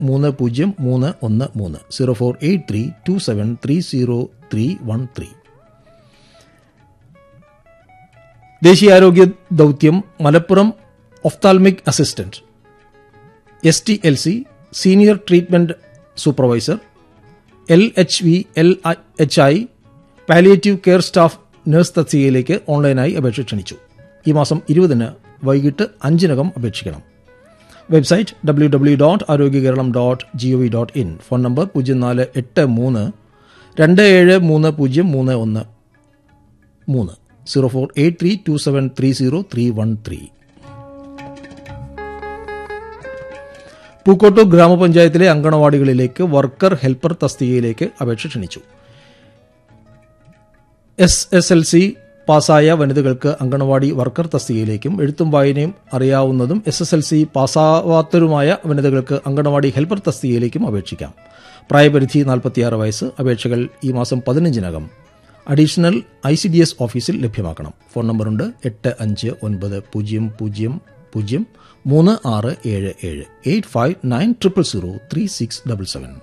മൂന്ന് പൂജ്യം മൂന്ന് ഒന്ന് മൂന്ന് zero four eight three two seven three zero three one three ദേശീയാരോഗ്യ ദൗത്യം Malappuram ophthalmic assistant S T L C senior treatment supervisor L H V L H I palliative care staff nurse തസ്തികയിലേക്ക് ഓൺലൈനായി അപേക്ഷ ക്ഷണിച്ചു ഈ മാസം ഇരുപതിന് വൈകിട്ട് അഞ്ചിനകം അപേക്ഷിക്കണം website W W dot Arogya Keralam dot G O V dot in phone number പൂജ്യം നാല് എട്ട് മൂന്ന് രണ്ട് ഏഴ് മൂന്ന് പൂജ്യം മൂന്ന് ഒന്ന് മൂന്ന് zero four eight three two seven three zero three one three Pookkottur ഗ്രാമപഞ്ചായത്തിലെ അങ്കണവാടികളിലേക്ക് വർക്കർ ഹെൽപ്പർ തസ്തികയിലേക്ക് അപേക്ഷ ക്ഷണിച്ചു എസ് എസ് എൽ സി പാസ്സായ വനിതകൾക്ക് അങ്കണവാടി വർക്കർ തസ്തികയിലേക്കും എഴുത്തും വായനയും അറിയാവുന്നതും എസ് എസ് എൽ സി പാസ്സാവാത്തവരുമായ വനിതകൾക്ക് അങ്കണവാടി ഹെൽപ്പർ തസ്തികയിലേക്കും അപേക്ഷിക്കാം പ്രായപരിധി നാൽപ്പത്തിയാറ് വയസ്സ് അപേക്ഷകൾ ഈ മാസം പതിനഞ്ചിനകം additional I C D S ഓഫീസിൽ ലഭ്യമാക്കണം ഫോൺ നമ്പറുണ്ട് എട്ട് അഞ്ച് ഒൻപത് പൂജ്യം പൂജ്യം പൂജ്യം മൂന്ന് ആറ് ഏഴ് ഏഴ് eight five nine triple zero three six double seven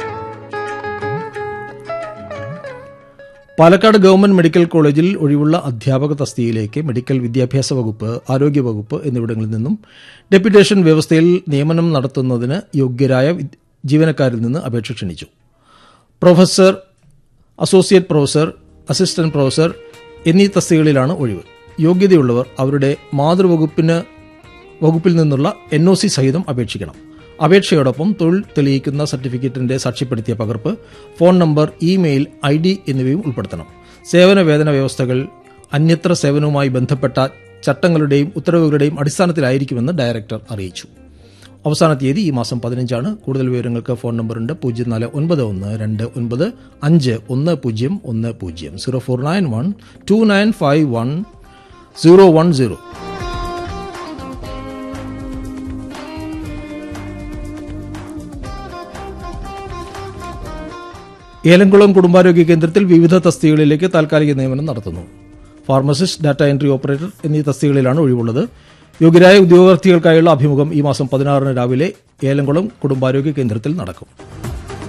Palakkad government medical കോളേജിൽ ഒഴിവുള്ള അധ്യാപക തസ്തികയിലേക്ക് മെഡിക്കൽ വിദ്യാഭ്യാസ വകുപ്പ് ആരോഗ്യ വകുപ്പ് എന്നിവിടങ്ങളിൽ നിന്നും ഡെപ്യൂട്ടേഷൻ വ്യവസ്ഥയിൽ നിയമനം നടത്തുന്നതിന് യോഗ്യരായ വിദ്- ജീവനക്കാരിൽ നിന്ന് അപേക്ഷ ക്ഷണിച്ചു professor associate professor assistant professor എന്നീ തസ്തികകളിലാണ് ഒഴിവ് യോഗ്യതയുള്ളവർ അവരുടെ മാതൃവകുപ്പിന് വകുപ്പിൽ നിന്നുള്ള എൻ ഒ സി സഹിതം അപേക്ഷിക്കണം അപേക്ഷയോടൊപ്പം തൊഴിൽ തെളിയിക്കുന്ന സർട്ടിഫിക്കറ്റിന്റെ സാക്ഷ്യപ്പെടുത്തിയ പകർപ്പ് phone number email I D എന്നിവയും ഉൾപ്പെടുത്തണം സേവന വേതന വ്യവസ്ഥകൾ അന്യത്ര സേവനവുമായി ബന്ധപ്പെട്ട ചട്ടങ്ങളുടെയും ഉത്തരവുകളുടെയും അടിസ്ഥാനത്തിലായിരിക്കുമെന്ന് ഡയറക്ടർ അറിയിച്ചു അവസാന തീയതി ഈ മാസം പതിനഞ്ചാണ് കൂടുതൽ വിവരങ്ങൾക്ക് ഫോൺ നമ്പറുണ്ട് പൂജ്യം നാല് ഒൻപത് ഒന്ന് രണ്ട് ഒൻപത് അഞ്ച് ഒന്ന് പൂജ്യം ഒന്ന് പൂജ്യം zero four nine one two nine five one zero one zero Elamkulam കുടുംബാരോഗ്യ കേന്ദ്രത്തിൽ വിവിധ തസ്തികകളിലേക്ക് താൽക്കാലിക നിയമനം നടത്തുന്നു ഫാർമസിസ്റ്റ് ഡാറ്റ എൻട്രി ഓപ്പറേറ്റർ എന്നീ തസ്തികകളിലാണ് ഒഴിവുള്ളത് യോഗ്യരായ ഉദ്യോഗാർത്ഥികൾക്കായുള്ള അഭിമുഖം ഈ മാസം പതിനാറിന് രാവിലെ ഏലംകുളം കുടുംബാരോഗ്യ കേന്ദ്രത്തിൽ നടക്കും